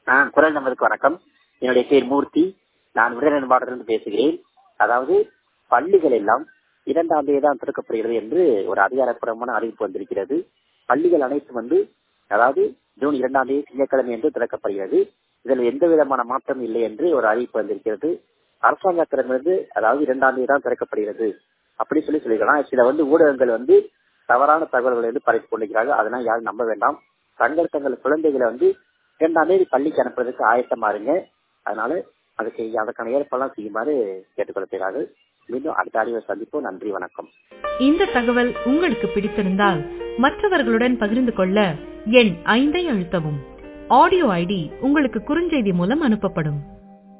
ஆ குரல் நம்பருக்கு வணக்கம் என்னுடைய பேர் மூர்த்தி நான் விருதுநகர் மாவட்டத்திலிருந்து பேசுகிறேன் அதாவது பள்ளிகள் எல்லாம் இரண்டாம் தேதி தான் திறக்கப்படுகிறது என்று ஒரு அதிகாரப்பூர்வமான அறிவிப்பு வந்திருக்கிறது பள்ளிகள் அனைத்தும் வந்து அதாவது ஜூன் இரண்டாம் தேதி திங்கட்கிழமை என்று திறக்கப்படுகிறது இதில் எந்த விதமான மாற்றம் இல்லை என்று ஒரு அறிவிப்பு வந்திருக்கிறது அரசாங்கத்திடமிருந்து அதாவது இரண்டாம் தேதி தான் திறக்கப்படுகிறது அப்படி சொல்லி சொல்லிக்கலாம் சில வந்து ஊடகங்கள் வந்து தவறான தகவல்களை வந்து பரப்பிக் கொண்டிருக்கிறார்கள் அதனால் யாரும் நம்ப வேண்டாம் தங்கள் தங்கள் குழந்தைகளை வந்து இரண்டாம் தேதி பள்ளிக்கு அனுப்புறதுக்கு ஆயத்தமா இருங்க அதனால அதுக்கு அதற்கான ஏற்பாடுலாம் செய்யுமாறு கேட்டுக்கொள்கிறார்கள் மீண்டும் அடுத்த ஆடியோ சந்திப்போம் நன்றி வணக்கம் இந்த தகவல் உங்களுக்கு பிடித்திருந்தால் மற்றவர்களுடன் பகிர்ந்து கொள்ள எண் ஐந்தை அழுத்தவும் ஆடியோ ஐடி உங்களுக்கு குறுஞ்செய்தி மூலம் அனுப்பப்படும்